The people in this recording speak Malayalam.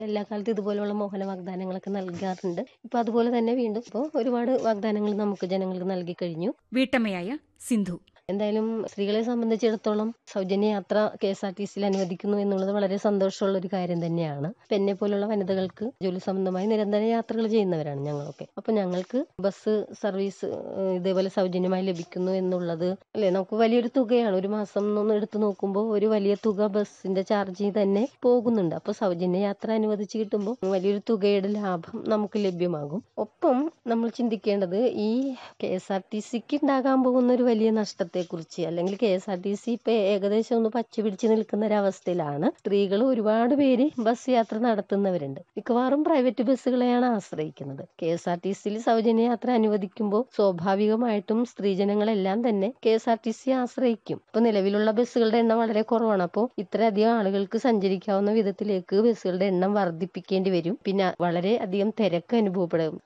എല്ലാ കാലത്തും ഇതുപോലുള്ള മോഹന വാഗ്ദാനങ്ങളൊക്കെ നൽകാറുണ്ട് ഇപ്പൊ അതുപോലെ തന്നെ വീണ്ടും ഇപ്പോൾ ഒരുപാട് വാഗ്ദാനങ്ങൾ നമുക്ക് ജനങ്ങൾക്ക് നൽകി കഴിഞ്ഞു വീട്ടമ്മയായ സിന്ധു എന്തായാലും സ്ത്രീകളെ സംബന്ധിച്ചിടത്തോളം സൗജന്യ യാത്ര കെ എസ് ആർ ടി സിയിൽ അനുവദിക്കുന്നു എന്നുള്ളത് വളരെ സന്തോഷമുള്ള ഒരു കാര്യം തന്നെയാണ് ഇപ്പൊ എന്നെ പോലുള്ള വനിതകൾക്ക് ജോലി സംബന്ധമായി നിരന്തര യാത്രകൾ ചെയ്യുന്നവരാണ് ഞങ്ങളൊക്കെ അപ്പൊ ഞങ്ങൾക്ക് ബസ് സർവീസ് ഏഹ്, ഇതേപോലെ സൗജന്യമായി ലഭിക്കുന്നു എന്നുള്ളത് അല്ലെ നമുക്ക് വലിയൊരു തുകയാണ് ഒരു മാസം ഒന്ന് എടുത്തു നോക്കുമ്പോൾ ഒരു വലിയ തുക ബസ്സിന്റെ ചാർജ് തന്നെ പോകുന്നുണ്ട് അപ്പൊ സൗജന്യ യാത്ര അനുവദിച്ച് കിട്ടുമ്പോൾ വലിയൊരു തുകയുടെ ലാഭം നമുക്ക് ലഭ്യമാകും ഒപ്പം നമ്മൾ ചിന്തിക്കേണ്ടത് ഈ കെ എസ് ആർ ടി സിക്ക് ഉണ്ടാകാൻ പോകുന്ന ഒരു വലിയ നഷ്ടത്തെക്കുറിച്ച് അല്ലെങ്കിൽ K S R T C ഇപ്പൊ ഏകദേശം ഒന്ന് പച്ച പിടിച്ച് നിൽക്കുന്ന ഒരവസ്ഥയിലാണ് സ്ത്രീകൾ ഒരുപാട് പേര് ബസ് യാത്ര നടത്തുന്നവരുണ്ട് മിക്കവാറും പ്രൈവറ്റ് ബസ്സുകളെയാണ് ആശ്രയിക്കുന്നത് കെ എസ് ആർ ടി സിയിൽ സൗജന്യ യാത്ര അനുവദിക്കുമ്പോൾ സ്വാഭാവികമായിട്ടും സ്ത്രീജനങ്ങളെല്ലാം തന്നെ K S R T C ആശ്രയിക്കും ഇപ്പൊ നിലവിലുള്ള ബസ്സുകളുടെ എണ്ണം വളരെ കുറവാണ് അപ്പോൾ ഇത്രയധികം ആളുകൾക്ക് സഞ്ചരിക്കാവുന്ന വിധത്തിലേക്ക് ബസ്സുകളുടെ എണ്ണം വർദ്ധിപ്പിക്കേണ്ടി വരും പിന്നെ വളരെ അധികം തിരക്ക് അനുഭവപ്പെടും